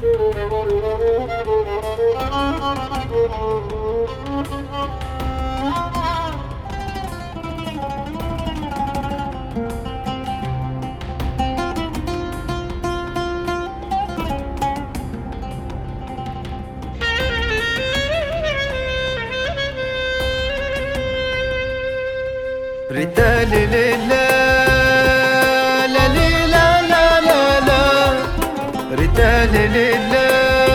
رتالي ليلى لا ليلى لا لا لا رتالي ليلى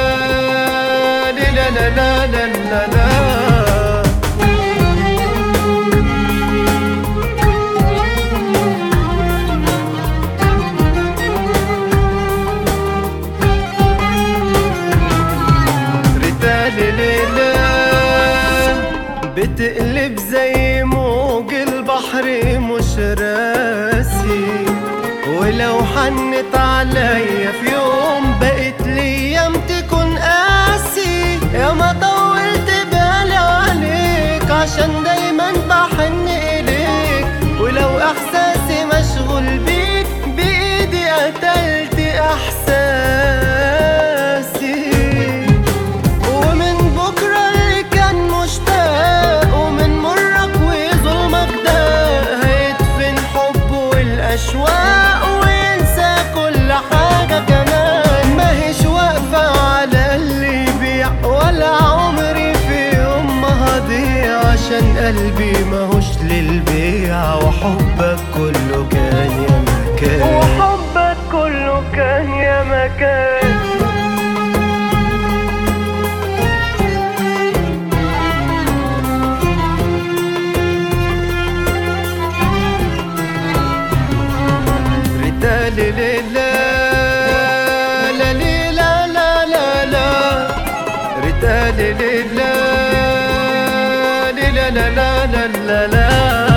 ليلى لا لا لا لا لا رتالي ليلى بتقلب زي موج البحر مش راسي ولو حنت عليا في يوم بقت ليام تكون قاسي يا ما طولت بالي عليك عشان دايما بحن إليك ولو إحساسي مشغول بيك بإيدي قتلت إحساسي ومن بكرة اللي كان مشتاق ومن مرك وظلمك ده هيدفن حب والأشواق وينسى كل حاجة كمان ماهيش واقفة على اللي يبيع ولا عمري في يوم ما هضيع عشان قلبي ماهوش للبيع وحبك كله كان يا مكان وحبك كله كان يا مكان رتالي ليلى لا ليلى لا لا لا رتالي ليلى ليلى لا لا لا لا لا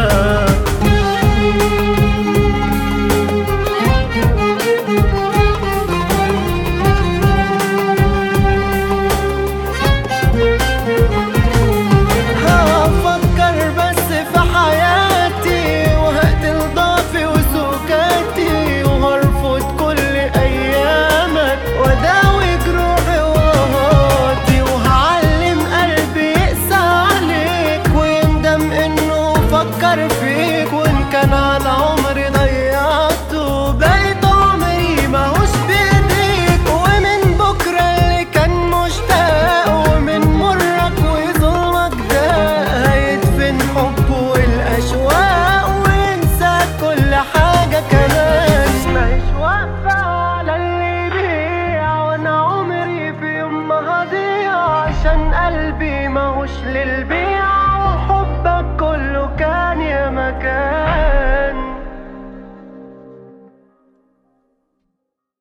هفكر بس في حياتي وهقتل ضعفي وسكاتي وهرفض كل ايامك واداوي جروحي وهاتي وهعلم قلبي يقسى عليك ويندم انه فكر فيك وان كان على عمري ضيعته بقيت عمري ماهوش بايديك ومن بكره اللي كان مشتاق ومن مرك وظلمك ده هيدفن حبه والاشواق وينسى كل حاجه كمان مش واقفه على اللي يبيع وانا عمري في يوم ما هضيع عشان قلبي ماهوش للبيع